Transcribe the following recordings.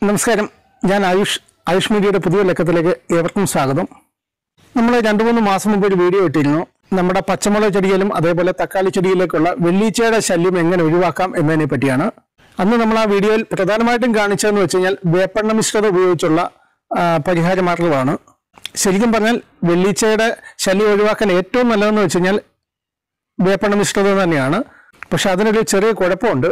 നമസ്കാരം ഞാൻ ആയുഷ് ആയുഷ് മീഡിയയുടെ പുതിയ ലക്കത്തിലേക്ക് ഏവർക്കും സ്വാഗതം നമ്മൾ രണ്ടു മൂന്ന് മാസം മുമ്പ് ഒരു വീഡിയോ ഇട്ടിരുന്നു നമ്മുടെ പച്ചമുളക് ചെടിയിലും അതേപോലെ തക്കാളി ചെടിയിലേക്കുള്ള വെള്ളീച്ചയുടെ ശല്യം എങ്ങനെ ഒഴിവാക്കാം എന്നതിനെ പറ്റിയാണ് അന്ന് നമ്മൾ ആ വീഡിയോയിൽ പ്രധാനമായിട്ടും കാണിച്ചതെന്ന് വെച്ച് കഴിഞ്ഞാൽ വേപ്പെണ്ണ മിശ്രിതം ഉപയോഗിച്ചുള്ള ആ, പരിഹാര മാർഗമാണ് ശരിക്കും പറഞ്ഞാൽ വെള്ളീച്ചയുടെ ശല്യം ഒഴിവാക്കാൻ ഏറ്റവും നല്ലതെന്ന് വെച്ച് കഴിഞ്ഞാൽ വേപ്പെണ്ണ മിശ്രിതം തന്നെയാണ് പക്ഷെ അതിനൊരു ചെറിയ കുഴപ്പമുണ്ട്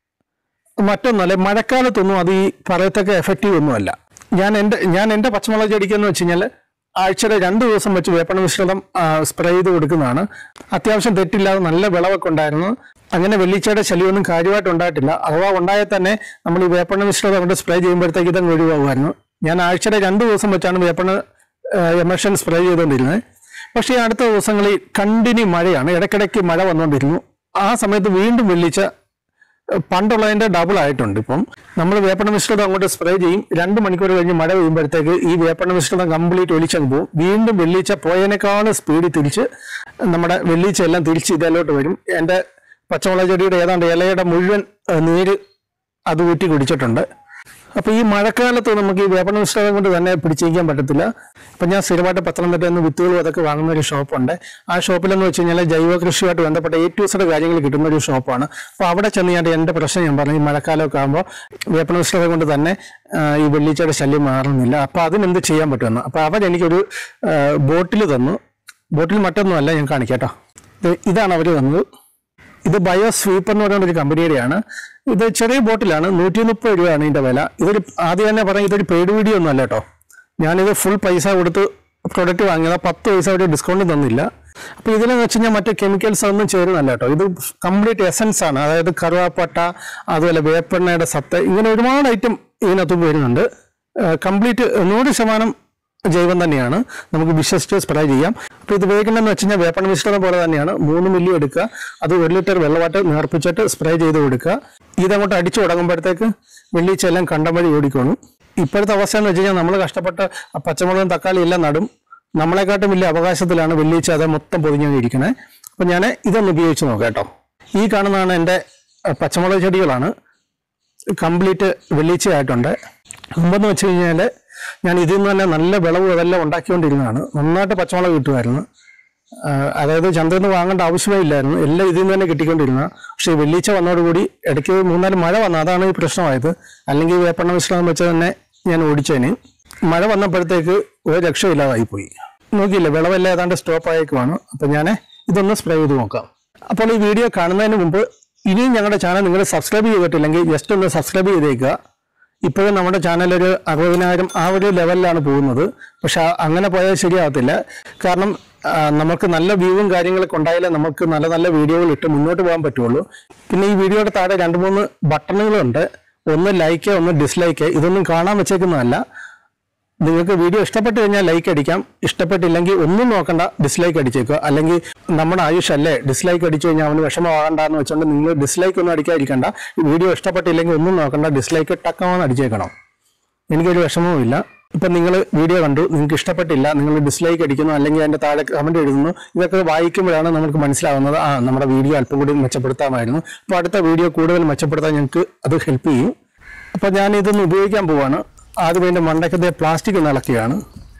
മറ്റൊന്നല്ല മഴക്കാലത്തൊന്നും അത് ഈ പറയത്തക്ക എഫക്റ്റീവ് ഒന്നുമല്ല ഞാൻ എൻ്റെ ഞാൻ എൻ്റെ പച്ചമുളക് ചെടിക്കെന്ന് വെച്ച് കഴിഞ്ഞാൽ ആഴ്ചയിൽ രണ്ട് ദിവസം വെച്ച് വേപ്പണ മിശ്രിതം സ്പ്രേ ചെയ്ത് കൊടുക്കുന്നതാണ് അത്യാവശ്യം തെറ്റില്ലാതെ നല്ല വിളവൊക്കെ ഉണ്ടായിരുന്നു അങ്ങനെ വെള്ളിച്ചയുടെ ശല്യമൊന്നും കാര്യമായിട്ട് ഉണ്ടായിട്ടില്ല അഥവാ ഉണ്ടായാൽ തന്നെ നമ്മൾ ഈ വേപ്പണ മിശ്രിതം കൊണ്ട് സ്പ്രേ ചെയ്യുമ്പോഴത്തേക്ക് ഇതങ്ങ് ഒഴിവാകുമായിരുന്നു ഞാൻ ആഴ്ചയിൽ രണ്ട് ദിവസം വെച്ചാണ് വേപ്പണ എമർഷൻ സ്പ്രേ ചെയ്തുകൊണ്ടിരുന്നത് പക്ഷേ ഈ അടുത്ത ദിവസങ്ങളിൽ കണ്ടിന്യൂ മഴയാണ് ഇടയ്ക്കിടയ്ക്ക് മഴ വന്നുകൊണ്ടിരുന്നു ആ സമയത്ത് വീണ്ടും വെള്ളിച്ച പണ്ടുള്ളതിന്റെ ഡബിൾ ആയിട്ടുണ്ട് ഇപ്പം നമ്മൾ വേപ്പണ മിശ്രിതം അങ്ങോട്ട് സ്പ്രേ ചെയ്യും രണ്ട് മണിക്കൂർ കഴിഞ്ഞ് മഴ പെയ്യുമ്പോഴത്തേക്ക് ഈ വേപ്പണ മിശ്രിതം കംപ്ലീറ്റ് ഒലിച്ചങ്ങ് പോകും വീണ്ടും വെള്ളിച്ച പോയതിനേക്കാൾ സ്പീഡിൽ തിരിച്ച് നമ്മുടെ വെള്ളിച്ച എല്ലാം തിരിച്ച് ഇതിലോട്ട് വരും എൻ്റെ പച്ചമുളക് ചെടിയുടെ ഏതാണ്ട് ഇലയുടെ മുഴുവൻ ഏഹ്, നീര് അത് ഊറ്റി കുടിച്ചിട്ടുണ്ട് അപ്പൊ ഈ മഴക്കാലത്ത് നമുക്ക് ഈ വേപ്പണ മിശ്രിതം കൊണ്ട് തന്നെ പിടിച്ചിരിക്കാൻ പറ്റത്തില്ല അപ്പൊ ഞാൻ സ്ഥിരമായിട്ട് പത്തനംതിട്ടയിൽ നിന്ന് വിത്തുകളും അതൊക്കെ വാങ്ങുന്ന ഒരു ഷോപ്പുണ്ട് ആ ഷോപ്പിലെന്ന് വെച്ച് കഴിഞ്ഞാൽ ജൈവ കൃഷിയുമായിട്ട് ബന്ധപ്പെട്ട എ ടു സെഡ് കാര്യങ്ങൾ കിട്ടുന്ന ഒരു ഷോപ്പാണ് അപ്പൊ അവിടെ ചെന്ന് ഞാൻ എന്റെ പ്രശ്നം ഞാൻ പറഞ്ഞു ഈ മഴക്കാലമൊക്കെ ആകുമ്പോൾ വേപ്പണ മിശ്രിതം കൊണ്ട് തന്നെ ആ, ഈ വെള്ളിച്ചയുടെ ശല്യം മാറുന്നില്ല അപ്പൊ അതിനെന്ത് ചെയ്യാൻ പറ്റുമെന്ന് അപ്പൊ അവരെനിക്കൊരു ബോട്ടിൽ തന്നു ബോട്ടിൽ മറ്റൊന്നുമല്ല ഞാൻ കാണിക്കാം കേട്ടോ ഇത് ഇതാണ് അവർ തന്നത് ഇത് ബയോ സ്വീപ്പ് എന്ന് പറയുന്ന ഒരു കമ്പനിയുടെയാണ് ഇത് ചെറിയ ബോട്ടിലാണ് നൂറ്റി മുപ്പത് രൂപയാണ് ഇതിന്റെ വില ഇതൊരു ആദ്യം തന്നെ പറയാം ഇതൊരു പെയ്ഡ് വീഡിയോ ഒന്നും അല്ല കേട്ടോ ഞാനിത് ഫുൾ പൈസ കൊടുത്ത് പ്രൊഡക്റ്റ് വാങ്ങിയത് പത്ത് പൈസ ഒരു ഡിസ്കൗണ്ട് തന്നില്ല അപ്പൊ ഇതിലെന്ന് വെച്ച് കഴിഞ്ഞാൽ മറ്റു കെമിക്കൽസ് ഒന്നും ചേരുന്നല്ല കേട്ടോ ഇത് കംപ്ലീറ്റ് എസൻസ് ആണ് അതായത് കറുവാപ്പട്ട അതുപോലെ വേപ്പെണ്ണയുടെ സത്ത് ഇങ്ങനെ ഒരുപാട് ഐറ്റം ഇതിനകത്ത് വരുന്നുണ്ട് കംപ്ലീറ്റ് നൂറ് ശതമാനം ജൈവം തന്നെയാണ് നമുക്ക് വിശ്വസിച്ച് സ്പ്രേ ചെയ്യാം അപ്പോൾ ഇത് ഉപയോഗിക്കണമെന്ന് വെച്ച് കഴിഞ്ഞാൽ വേപ്പണ മിശ്രിതം പോലെ തന്നെയാണ് മൂന്ന് മില്ലി എടുക്കുക അത് ഒരു ലിറ്റർ വെള്ളമായിട്ട് നേർപ്പിച്ചിട്ട് സ്പ്രേ ചെയ്ത് കൊടുക്കുക ഇതങ്ങോട്ട് അടിച്ചു തുടങ്ങുമ്പോഴത്തേക്ക് വെള്ളിച്ചെല്ലാം കണ്ടം വഴി ഓടിക്കോളും ഇപ്പോഴത്തെ അവസ്ഥ എന്ന് വെച്ച് കഴിഞ്ഞാൽ നമ്മൾ കഷ്ടപ്പെട്ട് ആ പച്ചമുളകും തക്കാളി എല്ലാം നടും നമ്മളെക്കാട്ടും വലിയ അവകാശത്തിലാണ് വെള്ളിച്ച അത് മൊത്തം പൊതിഞ്ഞിരിക്കണേ അപ്പം ഞാൻ ഇതൊന്ന് ഉപയോഗിച്ച് നോക്കാം കേട്ടോ ഈ കാണുന്നതാണ് എൻ്റെ അഹ്, പച്ചമുളക് ചെടികളാണ് കംപ്ലീറ്റ് വെള്ളിച്ചയായിട്ടുണ്ട് മുമ്പെന്ന് വെച്ച് കഴിഞ്ഞാൽ ഞാൻ ഇതിൽ നിന്ന് തന്നെ നല്ല വിളവ് അതെല്ലാം ഉണ്ടാക്കിക്കൊണ്ടിരുന്നതാണ് നന്നായിട്ട് പച്ചമുളക് കിട്ടുമായിരുന്നു ആ, അതായത് ചന്തയിൽ നിന്ന് വാങ്ങേണ്ട ആവശ്യമേ ഇല്ലായിരുന്നു എല്ലാം ഇതിൽ നിന്ന് തന്നെ കിട്ടിക്കൊണ്ടിരുന്ന പക്ഷേ ഈ വെള്ളിച്ച വന്നതോടുകൂടി ഇടയ്ക്ക് മൂന്നാല് മഴ വന്നു അതാണ് ഈ പ്രശ്നമായത് അല്ലെങ്കിൽ വേപ്പെണ്ണ മിശ്രണം വെച്ച് തന്നെ ഞാൻ ഓടിച്ചതിന് മഴ വന്നപ്പോഴത്തേക്ക് ഒരു രക്ഷയില്ലാതായി പോയി നോക്കിയില്ല വിളവെല്ലാം ഏതാണ്ട് സ്റ്റോപ്പ് ആയേക്കുവാണ് അപ്പം ഞാൻ ഇതൊന്ന് സ്പ്രേ ചെയ്ത് നോക്കാം അപ്പോൾ ഈ വീഡിയോ കാണുന്നതിന് മുമ്പ് ഇനിയും ഞങ്ങളുടെ ചാനൽ നിങ്ങൾ സബ്സ്ക്രൈബ് ചെയ്തിട്ടില്ലെങ്കിൽ ജസ്റ്റ് ഒന്ന് സബ്സ്ക്രൈബ് ചെയ്തേക്കുക ഇപ്പോഴും നമ്മുടെ ചാനൽ ഒരു അറുപതിനായിരം ആ ഒരു ലെവലിലാണ് പോകുന്നത് പക്ഷെ ആ- അങ്ങനെ പോയാൽ ശരിയാവത്തില്ല കാരണം ആ, നമുക്ക് നല്ല വ്യൂവും കാര്യങ്ങളൊക്കെ ഉണ്ടായാലേ നമുക്ക് നല്ല നല്ല വീഡിയോകൾ ഇട്ട് മുന്നോട്ട് പോകാൻ പറ്റുള്ളൂ പിന്നെ ഈ വീഡിയോയുടെ താഴെ രണ്ട് മൂന്ന് ബട്ടണുകളുണ്ട് ഒന്ന് ലൈക്ക് ഒന്ന് ഡിസ്ലൈക്ക് ഇതൊന്നും കാണാൻ വെച്ചേക്കുന്നതല്ല നിങ്ങൾക്ക് വീഡിയോ ഇഷ്ടപ്പെട്ട് കഴിഞ്ഞാൽ ലൈക്ക് അടിക്കാം ഇഷ്ടപ്പെട്ടില്ലെങ്കിൽ ഒന്നും നോക്കണ്ട ഡിസ്ലൈക്ക് അടിച്ചേക്കുക അല്ലെങ്കിൽ നമ്മുടെ ആയുഷ് അല്ലേ ഡിസ്ലൈക്ക് അടിച്ചു കഴിഞ്ഞാൽ അവന് വിഷമമാകണ്ടെന്ന് വെച്ചുകൊണ്ട് നിങ്ങൾ ഡിസ്ലൈക്ക് ഒന്നും അടിക്കാതിരിക്കണ്ട വീഡിയോ ഇഷ്ടപ്പെട്ടില്ലെങ്കിൽ ഒന്നും നോക്കണ്ട ഡിസ്ലൈക്ക് ടക്കമാന്ന് അടിച്ചേക്കണം എനിക്കൊരു വിഷമവും ഇല്ല ഇപ്പം നിങ്ങൾ വീഡിയോ കണ്ടു നിങ്ങൾക്ക് ഇഷ്ടപ്പെട്ടില്ല നിങ്ങൾ ഡിസ്ലൈക്ക് അടിക്കുന്നു അല്ലെങ്കിൽ അതിൻ്റെ താഴെ കമൻറ്റ് എഴുതുന്നു ഇതൊക്കെ വായിക്കുമ്പോഴാണ് നമുക്ക് മനസ്സിലാവുന്നത് ആ നമ്മുടെ വീഡിയോ അല്പം കൂടി മെച്ചപ്പെടുത്താമായിരുന്നു അപ്പോൾ അടുത്ത വീഡിയോ കൂടുതൽ മെച്ചപ്പെടുത്താൻ ഞങ്ങൾക്ക് അത് ഹെൽപ്പ് ചെയ്യും അപ്പോൾ ഞാൻ ഇതൊന്ന് ഉപയോഗിക്കാൻ പോവാണ് ആദ്യം അതിൻ്റെ മണ്ടക്കത്തെ പ്ലാസ്റ്റിക് ഒന്ന് ഇളക്കുകയാണ്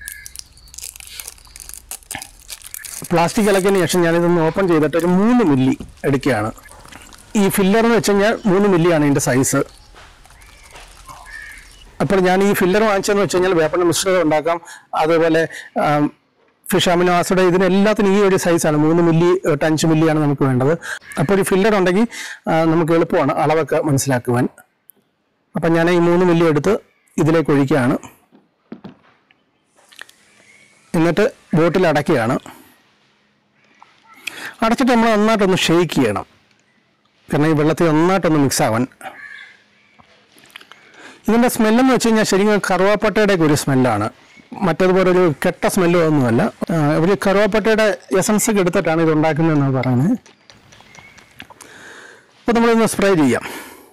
പ്ലാസ്റ്റിക് ഇളക്കിയതിന് ശേഷം ഞാനിതൊന്ന് ഓപ്പൺ ചെയ്തിട്ട് ഒരു മൂന്ന് മില്ലി എടുക്കുകയാണ് ഈ ഫില്ലർ എന്ന് വെച്ച് കഴിഞ്ഞാൽ മൂന്ന് മില്ലിയാണ് ഇതിൻ്റെ സൈസ് അപ്പോൾ ഞാൻ ഈ ഫില്ലർ വാങ്ങിച്ചതെന്ന് വെച്ച് കഴിഞ്ഞാൽ വേപ്പണ മിശ്രിതം ഉണ്ടാക്കാം അതുപോലെ ഫിഷ് അമിനോ ആസിഡ് ഇതിനെല്ലാത്തിനും ഈ ഒരു സൈസാണ് മൂന്ന് മില്ലി എട്ട് അഞ്ച് മില്ലിയാണ് നമുക്ക് വേണ്ടത് അപ്പോൾ ഒരു ഫില്ലർ ഉണ്ടെങ്കിൽ ആ, നമുക്ക് എളുപ്പമാണ് അളവൊക്കെ മനസ്സിലാക്കുവാൻ അപ്പം ഞാൻ ഈ മൂന്ന് മില്ലി എടുത്ത് ഇതിലേക്ക് ഒഴിക്കുകയാണ് എന്നിട്ട് ബോട്ടിൽ അടയ്ക്കുകയാണ് അടച്ചിട്ട് നമ്മൾ നന്നായിട്ടൊന്ന് ഷെയ്ക്ക് ചെയ്യണം കാരണം ഈ വെള്ളത്തിൽ നന്നായിട്ടൊന്ന് മിക്സ് ആവാൻ ഇതിൻ്റെ സ്മെല്ലെന്ന് വെച്ച് കഴിഞ്ഞാൽ ശരിക്കും കറുവാപ്പട്ടയുടെ ഒക്കെ ഒരു സ്മെല്ലാണ് മറ്റതുപോലെ ഒരു കെട്ട സ്മെല്ലോ ഒന്നുമല്ല ആ, ഒരു കറുവാപ്പട്ടയുടെ എസൻസ് ഒക്കെ എടുത്തിട്ടാണ് ഇത് ഉണ്ടാക്കുന്നതെന്നാണ് പറയുന്നത് അപ്പോൾ നമ്മളിന്ന് സ്പ്രേ ചെയ്യാം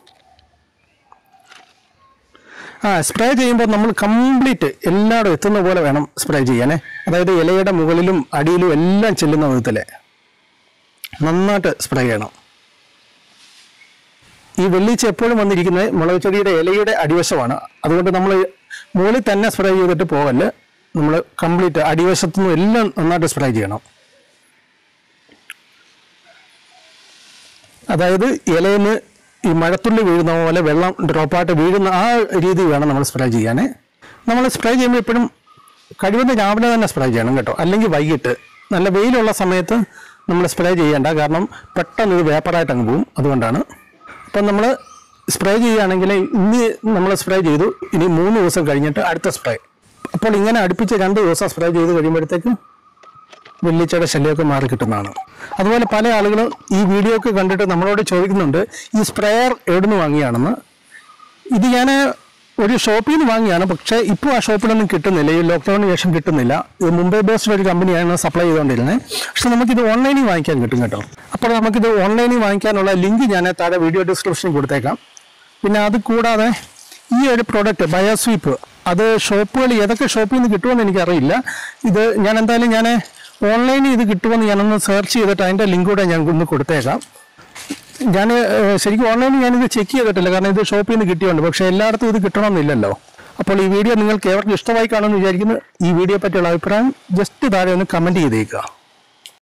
ആ സ്പ്രേ ചെയ്യുമ്പോൾ നമ്മൾ കംപ്ലീറ്റ് എല്ലായിടും എത്തുന്ന പോലെ വേണം സ്പ്രേ ചെയ്യാനേ അതായത് ഇലയുടെ മുകളിലും അടിയിലും എല്ലാം ചെല്ലുന്ന വിധത്തിൽ നന്നായിട്ട് സ്പ്രേ ചെയ്യണം ഈ വെള്ളീച്ച എപ്പോഴും വന്നിരിക്കുന്നത് മുളക് ചെടിയുടെ ഇലയുടെ അടിവശമാണ് അതുകൊണ്ട് നമ്മൾ മുകളിൽ തന്നെ സ്പ്രേ ചെയ്തിട്ട് പോകല് നമ്മൾ കംപ്ലീറ്റ് അടിവശത്തുനിന്നും എല്ലാം നന്നായിട്ട് സ്പ്രേ ചെയ്യണം അതായത് ഇലയിൽ നിന്ന് ഈ മഴത്തുള്ളി വീഴുന്ന പോലെ വെള്ളം ഡ്രോപ്പായിട്ട് വീഴുന്ന ആ രീതി വേണം നമ്മൾ സ്പ്രേ ചെയ്യാൻ നമ്മൾ സ്പ്രേ ചെയ്യുമ്പോൾ എപ്പോഴും കഴിവതും രാവിലെ തന്നെ സ്പ്രേ ചെയ്യണം കേട്ടോ അല്ലെങ്കിൽ വൈകിട്ട് നല്ല വെയിലുള്ള സമയത്ത് നമ്മൾ സ്പ്രേ ചെയ്യേണ്ട കാരണം പെട്ടെന്ന് ഇത് വേപ്പറായിട്ട് അങ്ങ് പോകും അതുകൊണ്ടാണ് അപ്പം നമ്മൾ സ്പ്രേ ചെയ്യുകയാണെങ്കിൽ ഇന്ന് നമ്മൾ സ്പ്രേ ചെയ്തു ഇനി മൂന്ന് ദിവസം കഴിഞ്ഞിട്ട് അടുത്ത സ്പ്രേ അപ്പോൾ ഇങ്ങനെ അടുപ്പിച്ച് രണ്ട് ദിവസം സ്പ്രേ ചെയ്ത് കഴിയുമ്പോഴത്തേക്ക് വെള്ളിച്ചയുടെ ശല്യമൊക്കെ മാറി കിട്ടുന്നതാണ് അതുപോലെ പല ആളുകളും ഈ വീഡിയോ ഒക്കെ കണ്ടിട്ട് നമ്മളോട് ചോദിക്കുന്നുണ്ട് ഈ സ്പ്രേയർ എവിടുന്ന് വാങ്ങിയാണെന്ന് ഇത് ഞാൻ ഒരു ഷോപ്പിൽ നിന്ന് വാങ്ങിയാണ് പക്ഷേ ഇപ്പോൾ ആ ഷോപ്പിലൊന്നും കിട്ടുന്നില്ല ഈ ലോക്ക്ഡൌണിന് ശേഷം കിട്ടുന്നില്ല ഇത് മുംബൈ ബേസ്ഡ് ഒരു കമ്പനിയാണ് സപ്ലൈ ചെയ്തുകൊണ്ടിരുന്നത് പക്ഷെ നമുക്കിത് ഓൺലൈനിൽ വാങ്ങിക്കാൻ കിട്ടും കേട്ടോ അപ്പോൾ നമുക്കിത് ഓൺലൈനിൽ വാങ്ങിക്കാനുള്ള ലിങ്ക് ഞാൻ താഴെ വീഡിയോ ഡിസ്ക്രിപ്ഷനിൽ കൊടുത്തേക്കാം പിന്നെ അത് കൂടാതെ ഈ ഒരു പ്രോഡക്റ്റ് ബയോസ്വീപ്പ് അത് ഷോപ്പുകൾ ഏതൊക്കെ ഷോപ്പിൽ നിന്ന് കിട്ടുമെന്ന് എനിക്കറിയില്ല ഇത് ഞാൻ എന്തായാലും ഞാൻ ഓൺലൈനിൽ ഇത് കിട്ടുമെന്ന് ഞാനൊന്ന് സെർച്ച് ചെയ്തിട്ട് അതിൻ്റെ ലിങ്ക് കൂടെ ഞാൻ ഒന്ന് കൊടുത്തേക്കാം ഞാൻ ശരിക്കും ഓൺലൈനിൽ ഞാനിത് ചെക്ക് ചെയ്തിട്ടില്ല കാരണം ഇത് ഷോപ്പിൽ നിന്ന് കിട്ടിയുണ്ട് പക്ഷേ എല്ലായിടത്തും ഇത് കിട്ടണമെന്നില്ലല്ലോ അപ്പോൾ ഈ വീഡിയോ നിങ്ങൾക്ക് ഏവർക്കും ഇഷ്ടമായി കാണുമെന്ന് വിചാരിക്കുന്നു ഈ വീഡിയോ പറ്റിയുള്ള അഭിപ്രായം ജസ്റ്റ് താഴെ ഒന്ന് കമൻറ്റ് ചെയ്തേക്കുക